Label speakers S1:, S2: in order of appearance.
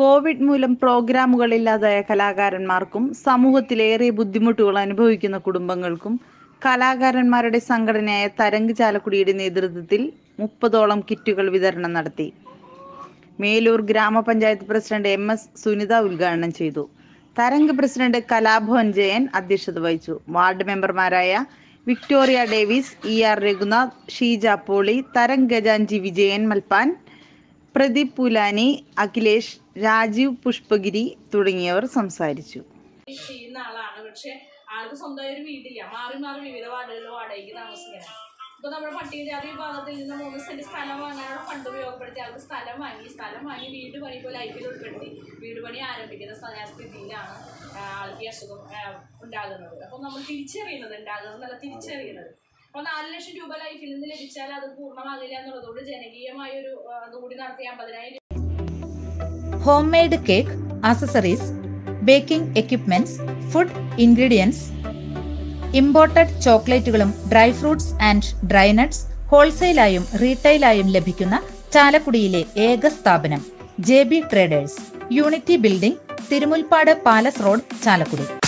S1: Covid മൂലം പ്രോഗ്രാമുകളില്ലാതായ കലാകാരന്മാർക്കും സമൂഹത്തിലേറെ ബുദ്ധിമുട്ടുകൾ അനുഭവിക്കുന്ന കുടുംബങ്ങൾക്കും കലാകാരന്മാരുടെ സംഘടനയായ തരംഗ് ചാലക്കുടിയുടെ നേതൃത്വത്തിൽ മുപ്പതോളം കിറ്റുകൾ വിതരണം നടത്തി മേലൂർ ഗ്രാമപഞ്ചായത്ത് പ്രസിഡന്റ് എം എസ് സുനിത ഉദ്ഘാടനം ചെയ്തു തരംഗ് പ്രസിഡന്റ് കലാഭവൻ ജയൻ അധ്യക്ഷത വഹിച്ചു വാർഡ് മെമ്പർമാരായ Victoria Davis E R Raghunath Sheeja Poly Tarang ഗജാൻജി വിജയൻ മൽപ്പാൻ പ്രദീപ് പുലാനി അഖിലേഷ് രാജീവ് പുഷ്പഗിരി തുടങ്ങിയവർ സംസാരിച്ചു
S2: ചെയ്യുന്ന ആളാണ് പക്ഷെ ആൾക്ക് സ്വന്തമായി ഒരു വീടില്ല മാറി മാറി വിവിധ വാർഡുകളിൽ വാടകയ്ക്ക് താമസിക്കണം ഇപ്പൊ നമ്മുടെ പട്ടികജാതി വിഭാഗത്തിൽ നിന്ന് മൂന്ന് സെന്റ് സ്ഥലം വാങ്ങാനുള്ള ഫണ്ട് ഉപയോഗപ്പെടുത്തി ആൾക്ക് സ്ഥലം വാങ്ങി സ്ഥലം വാങ്ങി വീട് പണി ഇപ്പോൾ ലൈഫിൽ ഉൾപ്പെടുത്തി വീട് പണി ആരംഭിക്കുന്ന സ്ഥ- സ്ഥിതിയിലാണ് ആ, ആൾക്ക് ഈ അസുഖം ആ, ഉണ്ടാകുന്നത് അപ്പോൾ നമ്മൾ തിരിച്ചറിയുന്നത് ഉണ്ടാകുന്നത് എന്നല്ല തിരിച്ചറിയുന്നത് അപ്പോൾ നാല് ലക്ഷം രൂപ ലൈഫിൽ നിന്ന് ലഭിച്ചാൽ അത് പൂർണ്ണമാകില്ല എന്നുള്ളതുകൊണ്ട് ജനകീയമായ ഒരു ആ, ഇതുകൂടി നടത്തി അമ്പതിനായിരം
S3: home made cake accessories baking equipments food ingredients imported ചോക്ലേറ്റുകളും dry fruits and dry nuts ഹോൾസെയിലായും റീറ്റെയിലായും ലഭിക്കുന്ന ചാലക്കുടിയിലെ ഏക സ്ഥാപനം J B traders unity building Thirumulpad palace road Chalakudy